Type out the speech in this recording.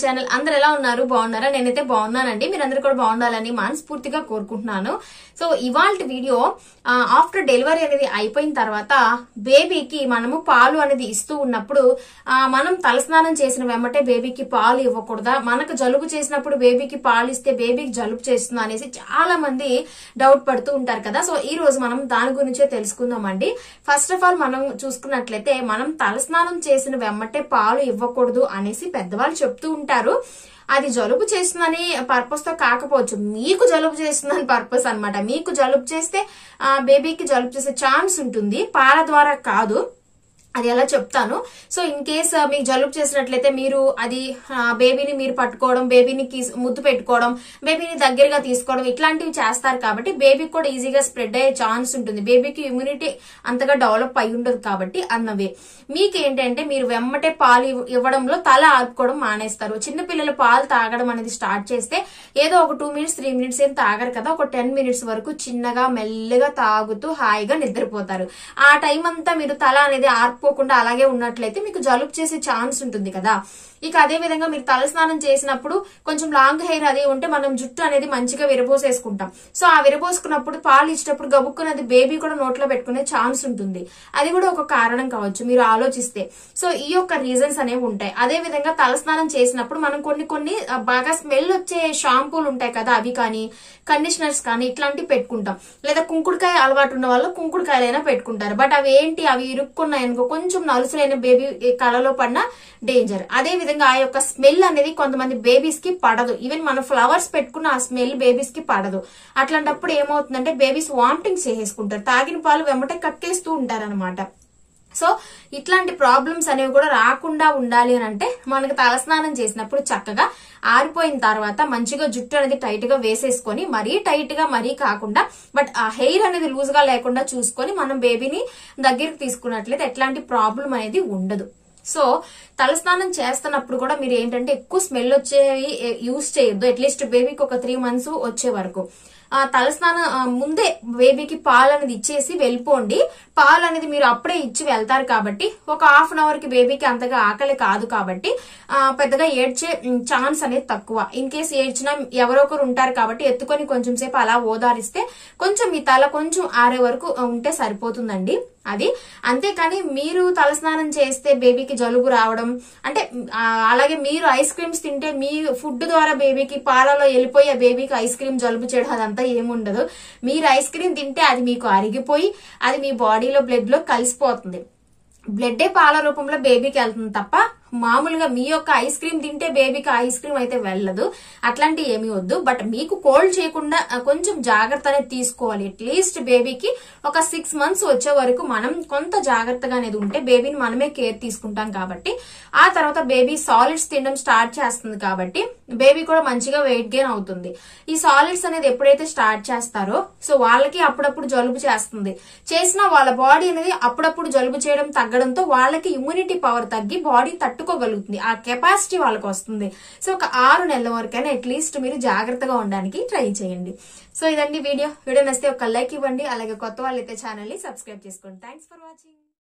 channel అందరు ఎలా ఉన్నారు బాగున్నారా నేనైతే బాగున్నానండి మీరందరూ కూడా బాగుండాలని మనస్ఫూర్తిగా కోరుకుంటున్నాను సో ఇవాళ వీడియో ఆఫ్టర్ డెలివరీ అనేది అయిపోయిన తర్వాత బేబీకి మనము పాలు అనేది ఇస్తూ ఉన్నప్పుడు ఆ, మనం తలస్నానం చేసిన వెంబటే బేబీకి పాలు ఇవ్వకూడదా మనకు జలుబు చేసినప్పుడు బేబీకి పాలు ఇస్తే బేబీకి జలుబు చేస్తుందా అనేసి చాలా మంది డౌట్ పడుతూ ఉంటారు కదా సో ఈ రోజు మనం దాని గురించే తెలుసుకుందామండి ఫస్ట్ ఆఫ్ ఆల్ మనం చూసుకున్నట్లయితే మనం తలస్నానం చేసిన వెంబటే పాలు ఇవ్వకూడదు అనేసి పెద్దవాళ్ళు చెప్తూ ఉంటారు అది జలుబు చేస్తుందని పర్పస్ తో కాకపోవచ్చు మీకు జలుబు చేస్తుందని పర్పస్ అన్నమాట మీకు జలుబు చేస్తే ఆ, బేబీకి జలుబు చేసే ఛాన్స్ ఉంటుంది పాల ద్వారా కాదు అది ఎలా చెప్తాను సో ఇన్ కేస్ మీకు జలుబు చేసినట్లయితే మీరు అది ఆ, బేబీని మీరు పట్టుకోవడం బేబీని కిస్- ముద్దు పెట్టుకోవడం బేబీని దగ్గరగా తీసుకోవడం ఇట్లాంటివి చేస్తారు కాబట్టి బేబీకి కూడా ఈజీగా స్ప్రెడ్ అయ్యే ఛాన్స్ ఉంటుంది బేబీకి ఇమ్యూనిటీ అంతగా డెవలప్ అయి ఉండదు కాబట్టి అన్నవే మీకు ఏంటంటే మీరు వెమ్మటే పాలు ఇవ్- ఇవ్వడంలో తల ఆపుకోవడం మానేస్తారు చిన్న పిల్లలు పాలు తాగడం అనేది స్టార్ట్ చేస్తే ఏదో ఒక టూ మినిట్స్ త్రీ మినిట్స్ ఏం తాగరు కదా ఒక టెన్ మినిట్స్ వరకు చిన్నగా మెల్లగా తాగుతూ హాయిగా నిద్రపోతారు ఆ టైం అంతా మీరు తల అనేది ఆర్పుకోకుండా అలాగే ఉన్నట్లయితే మీకు జలుబు చేసే ఛాన్స్ ఉంటుంది కదా ఇక అదే విధంగా మీరు తలస్నానం చేసినప్పుడు కొంచెం లాంగ్ హెయిర్ అది ఉంటే మనం జుట్టు అనేది మంచిగా విరబోసేసుకుంటాం సో ఆ విరబోసుకున్నప్పుడు పాలు ఇచ్చేటప్పుడు గబుక్కున్నది బేబీ కూడా నోట్లో పెట్టుకునే ఛాన్స్ ఉంటుంది అది కూడా ఒక కారణం కావచ్చు మీరు ఆలోచిస్తే సో ఈ యొక్క రీజన్స్ అనేవి ఉంటాయి అదే విధంగా తలస్నానం చేసినప్పుడు మనం కొన్ని కొన్ని ఆ, బాగా స్మెల్ వచ్చే షాంపూలు ఉంటాయి కదా అవి కానీ కండిషనర్స్ కానీ ఇట్లాంటివి పెట్టుకుంటాం లేదా కుంకుడుకాయ అలవాటు ఉన్న వాళ్ళు కుంకుడుకాయలైనా పెట్టుకుంటారు బట్ అవి ఏంటి అవి ఇరుక్కున్నాయి అనుకో కొంచెం నలుసులైన బేబీ కళలో పడిన డేంజర్ అదే విధంగా ఆ యొక్క స్మెల్ అనేది కొంతమంది బేబీస్ కి పడదు ఈవెన్ మన ఫ్లవర్స్ పెట్టుకున్న ఆ స్మెల్ బేబీస్ కి పడదు అట్లాంటప్పుడు ఏమవుతుందంటే బేబీస్ వామిటింగ్ చేసేసుకుంటారు తాగిన పాలు వెంబటే కక్కేస్తూ ఉంటారన్నమాట సో ఇట్లాంటి ప్రాబ్లమ్స్ అనేవి కూడా రాకుండా ఉండాలి అని అంటే మనకు తలస్నానం చేసినప్పుడు చక్కగా ఆరిపోయిన తర్వాత మంచిగా జుట్టు అనేది టైట్ గా వేసేసుకొని మరీ టైట్ గా మరీ కాకుండా బట్ ఆ హెయిర్ అనేది లూజ్ గా లేకుండా చూసుకొని మనం బేబీని దగ్గరికి తీసుకున్నట్లయితే ఎట్లాంటి ప్రాబ్లం అనేది ఉండదు సో తలస్నానం చేస్తున్నప్పుడు కూడా మీరు ఏంటంటే ఎక్కువ స్మెల్ వచ్చేవి యూస్ చేయొద్దు అట్లీస్ట్ బేబీకి ఒక త్రీ మంత్స్ వచ్చే వరకు ఆ తలస్నానం ఆ, ముందే బేబీకి పాలు అనేది ఇచ్చేసి వెళ్ళిపోండి పాలు అనేది మీరు అప్పుడే ఇచ్చి వెళ్తారు కాబట్టి ఒక హాఫ్ అన్ అవర్ కి బేబీకి అంతగా ఆకలి కాదు కాబట్టి ఆ, పెద్దగా ఏడ్చే ఛాన్స్ అనేది తక్కువ ఇన్ కేస్ ఏడ్చినా ఎవరో ఒకరు ఉంటారు కాబట్టి ఎత్తుకొని కొంచెం సేపు అలా ఓదారిస్తే కొంచెం మీ తల కొంచెం ఆరే వరకు ఆ, ఉంటే సరిపోతుందండి అది అంతేకాని మీరు తలస్నానం చేస్తే బేబీకి జలుబు రావడం అంటే ఆ, అలాగే మీరు ఐస్ క్రీమ్స్ తింటే మీ ఫుడ్ ద్వారా బేబీకి పాలలో వెళ్ళిపోయి ఆ బేబీకి ఐస్ క్రీమ్ జలుబు చేయడం అదంతా ఏముండదు మీరు ఐస్ క్రీమ్ తింటే అది మీకు అరిగిపోయి అది మీ బాడీలో బ్లడ్ లో కలిసిపోతుంది బ్లడ్డే పాల రూపంలో బేబీకి వెళ్తుంది తప్ప మామూలుగా మీ యొక్క ఐస్ క్రీమ్ తింటే బేబీకి ఐస్ క్రీమ్ అయితే వెళ్ళదు అట్లాంటివి ఏమీ వద్దు బట్ మీకు కోల్డ్ చేయకుండా ఆ, కొంచెం జాగ్రత్త అనేది తీసుకోవాలి అట్లీస్ట్ బేబీకి ఒక సిక్స్ మంత్స్ వచ్చే వరకు మనం కొంత జాగ్రత్తగా అనేది ఉంటే బేబీని మనమే కేర్ తీసుకుంటాం కాబట్టి ఆ తర్వాత బేబీ సాలిడ్స్ తినడం స్టార్ట్ చేస్తుంది కాబట్టి బేబీ కూడా మంచిగా వెయిట్ గెయిన్ అవుతుంది ఈ సాలిడ్స్ అనేది ఎప్పుడైతే స్టార్ట్ చేస్తారో సో వాళ్ళకి అప్పుడప్పుడు జలుబు చేస్తుంది చేసిన వాళ్ళ బాడీ అనేది అప్పుడప్పుడు జలుబు చేయడం తగ్గడంతో వాళ్ళకి ఇమ్యూనిటీ పవర్ తగ్గి బాడీ తట్టుకోగలుగుతుంది ఆ కెపాసిటీ వాళ్ళకి వస్తుంది సో ఒక ఆరు నెలల వరకైనా అట్లీస్ట్ మీరు జాగ్రత్తగా ఉండడానికి ట్రై చేయండి సో ఇదండి వీడియో వీడియో నచ్చితే ఒక లైక్ ఇవ్వండి అలాగే కొత్త వాళ్ళైతే ఛానల్ ని సబ్స్క్రైబ్ చేసుకోండి థ్యాంక్స్ ఫర్ వాచింగ్